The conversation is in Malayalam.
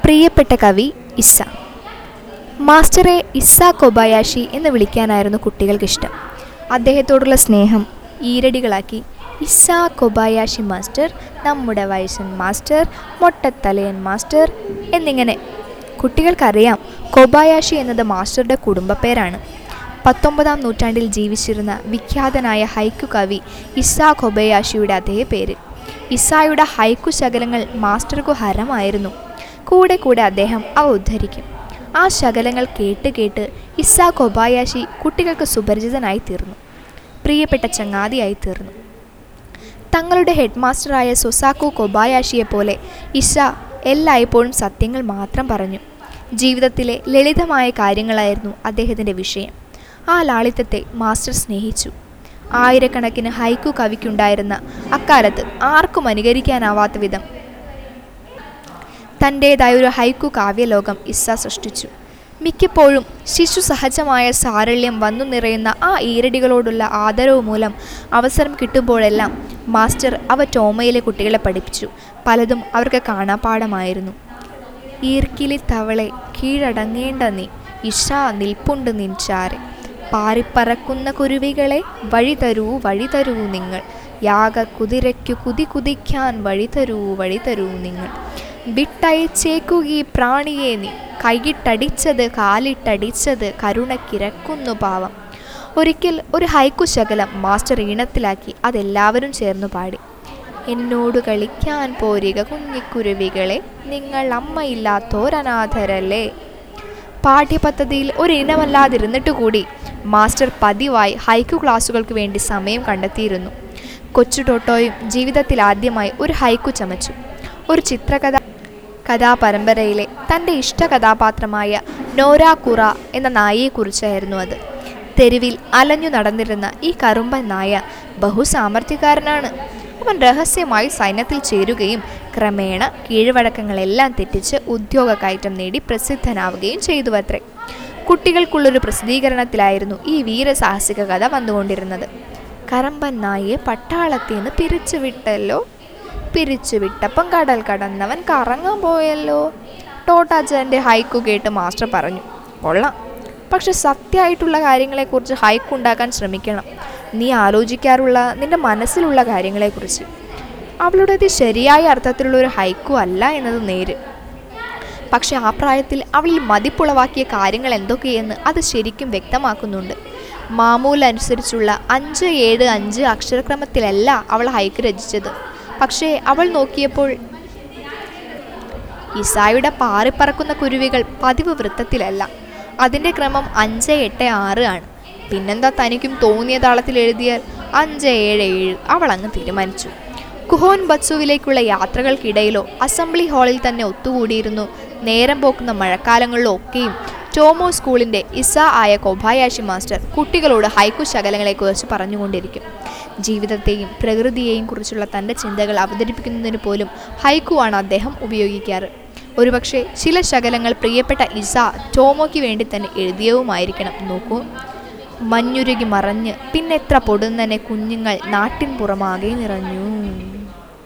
പ്രിയപ്പെട്ട കവി ഇസ്സ മാസ്റ്ററെ ഇസ്സ കൊബായാഷി എന്ന് വിളിക്കാനായിരുന്നു കുട്ടികൾക്കിഷ്ടം അദ്ദേഹത്തോടുള്ള സ്നേഹം ഈരടികളാക്കി ഇസ്സ കൊബായാഷി മാസ്റ്റർ നമ്മുടെ വയസ്സൻ മാസ്റ്റർ മൊട്ടത്തലയൻ മാസ്റ്റർ എന്നിങ്ങനെ കുട്ടികൾക്കറിയാം കൊബായാഷി എന്നത് മാസ്റ്ററുടെ കുടുംബപ്പേരാണ് പത്തൊമ്പതാം നൂറ്റാണ്ടിൽ ജീവിച്ചിരുന്ന വിഖ്യാതനായ ഹൈക്കു കവി ഇസ്സ കൊബയാഷിയുടെ അതേ പേര് ഇസായുടെ ഹൈക്കു ശകലങ്ങൾ മാസ്റ്റർക്കു ഹരമായിരുന്നു കൂടെ കൂടെ അദ്ദേഹം അവ ഉദ്ധരിക്കും ആ ശകലങ്ങൾ കേട്ട് കേട്ട് ഇസ്സ കൊബായാഷി കുട്ടികൾക്ക് സുപരിചിതനായി തീർന്നു പ്രിയപ്പെട്ട ചങ്ങാതിയായി തീർന്നു തങ്ങളുടെ ഹെഡ് മാസ്റ്ററായ സൊസാക്കു കൊബായാഷിയെ പോലെ ഇഷ എല്ലായ്പ്പോഴും സത്യങ്ങൾ മാത്രം പറഞ്ഞു ജീവിതത്തിലെ ലളിതമായ കാര്യങ്ങളായിരുന്നു അദ്ദേഹത്തിൻ്റെ വിഷയം ആ ലാളിത്യത്തെ മാസ്റ്റർ സ്നേഹിച്ചു ആയിരക്കണക്കിന് ഹൈക്കു കവിക്കുണ്ടായിരുന്ന അക്കാലത്ത് ആർക്കും അനുകരിക്കാനാവാത്ത വിധം തൻ്റേതായ ഒരു ഹൈക്കു കാവ്യലോകം ഇസ്സ സൃഷ്ടിച്ചു മിക്കപ്പോഴും ശിശു സഹജമായ സാരള്യം വന്നു നിറയുന്ന ആ ഈരടികളോടുള്ള ആദരവ് മൂലം അവസരം കിട്ടുമ്പോഴെല്ലാം മാസ്റ്റർ അവ ടോമയിലെ കുട്ടികളെ പഠിപ്പിച്ചു പലതും അവർക്ക് കാണാപ്പാടമായിരുന്നു ഈർക്കിലി തവളെ കീഴടങ്ങേണ്ട നീ ഇഷ നിൽപ്പുണ്ട് നിൻചാരെ പാറിപ്പറക്കുന്ന കുരുവികളെ വഴി തരൂ വഴി തരൂ നിങ്ങൾ യാഗ കുതിരയ്ക്കു കുതി കുതിക്കാൻ വഴി തരൂ വഴി തരൂ നിങ്ങൾ വിട്ടയച്ചേക്കുകീ പ്രാണിയെ നീ കൈയിട്ടടിച്ചത് കാലിട്ടടിച്ചത് കരുണക്കിരക്കുന്നു പാവം ഒരിക്കൽ ഒരു ഹൈക്കു ശകലം മാസ്റ്റർ ഈണത്തിലാക്കി അതെല്ലാവരും ചേർന്നു പാടി എന്നോട് കളിക്കാൻ പോരിക കുഞ്ഞിക്കുരുവികളെ നിങ്ങൾ അമ്മയില്ലാത്തോരനാഥരല്ലേ പാഠ്യപദ്ധതിയിൽ ഒരു ഇനമല്ലാതിരുന്നിട്ട് കൂടി മാസ്റ്റർ പതിവായി ഹൈക്കു ക്ലാസ്സുകൾക്ക് വേണ്ടി സമയം കണ്ടെത്തിയിരുന്നു കൊച്ചു ടോട്ടോയും ജീവിതത്തിൽ ആദ്യമായി ഒരു ഹൈക്കു ചമച്ചു ഒരു ചിത്രകഥ കഥാപരമ്പരയിലെ തൻ്റെ ഇഷ്ട കഥാപാത്രമായ നോര കുറ എന്ന നായയെക്കുറിച്ചായിരുന്നു അത് തെരുവിൽ അലഞ്ഞു നടന്നിരുന്ന ഈ കറുമ്പൻ നായ ബഹുസാമർഥ്യക്കാരനാണ് അവൻ രഹസ്യമായി സൈന്യത്തിൽ ചേരുകയും ക്രമേണ കീഴ്വഴക്കങ്ങളെല്ലാം തെറ്റിച്ച് ഉദ്യോഗ കയറ്റം നേടി പ്രസിദ്ധനാവുകയും ചെയ്തു അത്രേ കുട്ടികൾക്കുള്ളൊരു പ്രസിദ്ധീകരണത്തിലായിരുന്നു ഈ വീരസാഹസിക കഥ വന്നുകൊണ്ടിരുന്നത് കറമ്പൻ നായയെ പട്ടാളത്തിൽ നിന്ന് പിരിച്ചുവിട്ടല്ലോ പിരിച്ചുവിട്ടപ്പം കടൽ കടന്നവൻ കറങ്ങാൻ പോയല്ലോ ടോട്ടാച്ചൻ്റെ ഹൈക്കു കേട്ട് മാസ്റ്റർ പറഞ്ഞു കൊള്ളാം പക്ഷെ സത്യമായിട്ടുള്ള കാര്യങ്ങളെക്കുറിച്ച് ഹൈക്ക് ഉണ്ടാക്കാൻ ശ്രമിക്കണം നീ ആലോചിക്കാറുള്ള നിന്റെ മനസ്സിലുള്ള കാര്യങ്ങളെക്കുറിച്ച് അവളുടേത് ശരിയായ അർത്ഥത്തിലുള്ള ഒരു ഹൈക്കു അല്ല എന്നത് നേര് പക്ഷെ ആ പ്രായത്തിൽ അവളിൽ മതിപ്പുളവാക്കിയ കാര്യങ്ങൾ എന്തൊക്കെയെന്ന് അത് ശരിക്കും വ്യക്തമാക്കുന്നുണ്ട് മാമൂൽ അനുസരിച്ചുള്ള അഞ്ച് ഏഴ് അഞ്ച് അക്ഷരക്രമത്തിലല്ല അവൾ ഹൈക്ക് രചിച്ചത് പക്ഷേ അവൾ നോക്കിയപ്പോൾ ഇസായുടെ പാറിപ്പറക്കുന്ന കുരുവികൾ പതിവ് വൃത്തത്തിലല്ല അതിൻ്റെ ക്രമം അഞ്ച് എട്ട് ആറ് ആണ് പിന്നെന്താ തനിക്കും തോന്നിയ താളത്തിൽ എഴുതിയാൽ അഞ്ച് ഏഴ് ഏഴ് അവൾ അങ്ങ് തീരുമാനിച്ചു കുഹോൻ ബത്സുവിലേക്കുള്ള യാത്രകൾക്കിടയിലോ അസംബ്ലി ഹാളിൽ തന്നെ ഒത്തുകൂടിയിരുന്നു നേരം പോക്കുന്ന മഴക്കാലങ്ങളിലോ ഒക്കെയും ടോമോ സ്കൂളിൻ്റെ ഇസ ആയ കൊബായാഷി മാസ്റ്റർ കുട്ടികളോട് ഹൈക്കു ശകലങ്ങളെക്കുറിച്ച് പറഞ്ഞുകൊണ്ടിരിക്കും ജീവിതത്തെയും പ്രകൃതിയെയും കുറിച്ചുള്ള തൻ്റെ ചിന്തകൾ അവതരിപ്പിക്കുന്നതിന് പോലും ഹൈക്കുവാണ് അദ്ദേഹം ഉപയോഗിക്കാറ് ഒരുപക്ഷെ ചില ശകലങ്ങൾ പ്രിയപ്പെട്ട ഇസ ടോമോയ്ക്ക് വേണ്ടി തന്നെ എഴുതിയവുമായിരിക്കണം നോക്കൂ മഞ്ഞുരുകി മറഞ്ഞ് പിന്നെത്ര പൊടുന്നനെ കുഞ്ഞുങ്ങൾ നാട്ടിൻ പുറമാകെ നിറഞ്ഞു